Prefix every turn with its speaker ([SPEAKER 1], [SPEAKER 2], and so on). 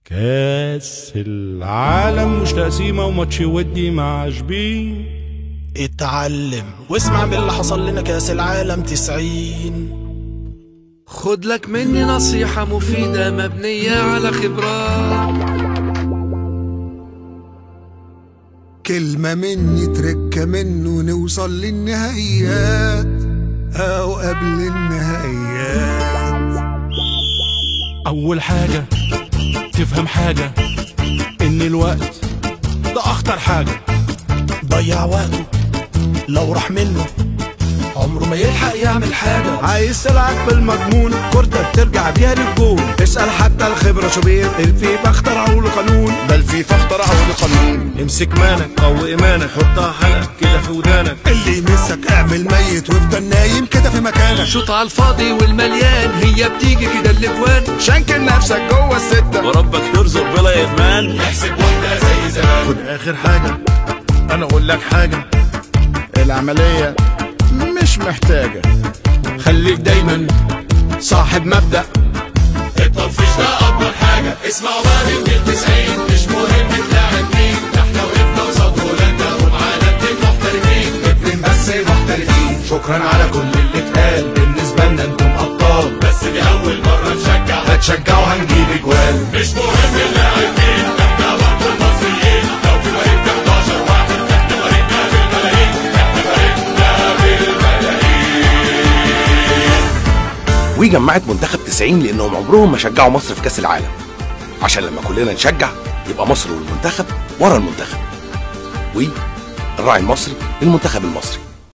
[SPEAKER 1] كاس العالم مش تقسيمة وماتش ودي مع شبين
[SPEAKER 2] اتعلم واسمع باللي حصل لنا كاس العالم تسعين
[SPEAKER 3] خد لك مني نصيحة مفيدة مبنية على خبرات
[SPEAKER 4] كلمة مني تركة منه نوصل للنهائيات أو قبل النهائيات
[SPEAKER 1] أول حاجة تفهم حاجة إن الوقت ده أخطر حاجة
[SPEAKER 2] ضيع وقته لو راح منه عمره ما يلحق يعمل حاجة
[SPEAKER 5] عايز تلعب بالمضمون كورتك ترجع بيها للجول اسأل حتى الخبرة شوبير الفيفا اخترعوا له قانون
[SPEAKER 6] بل فيفا اخترعوا له قانون
[SPEAKER 1] امسك مانك قوي إيمانك حطها حلقة كده في ودانك
[SPEAKER 4] اللي يمسك اعمل ميت وافضل نايم كده في مكانك
[SPEAKER 3] شوط على الفاضي والمليان هي بتيجي كده الاجوان
[SPEAKER 6] شنكل نفسك جوه الستة
[SPEAKER 1] وربك يرزق بلا إدمان
[SPEAKER 6] خد آخر حاجة أنا أقول لك حاجة العملية مش محتاجة
[SPEAKER 1] خليك دايما صاحب مبدأ
[SPEAKER 7] التطفيش ده اكبر حاجه اسمعوا بقى من التسعين مش مهم تلاعب مين ده احنا وقفنا قصاد هولندا ومعانا اتنين محترفين اتنين بس محترفين شكرا على كل اللي اتقال بالنسبه لنا انتم ابطال بس دي اول مره نشجع هتشجعوا هنجيب اجوال مش مهم اللاعب مين احنا برضه المصريين لو في فريق 11 واحد احنا فريقنا بالملايين احنا فريقنا بالملايين
[SPEAKER 8] وجمعت منتخب 90 لانهم عمرهم ما شجعوا مصر في كاس العالم عشان لما كلنا نشجع يبقى مصر والمنتخب ورا المنتخب وي الراعي المصري للمنتخب المصري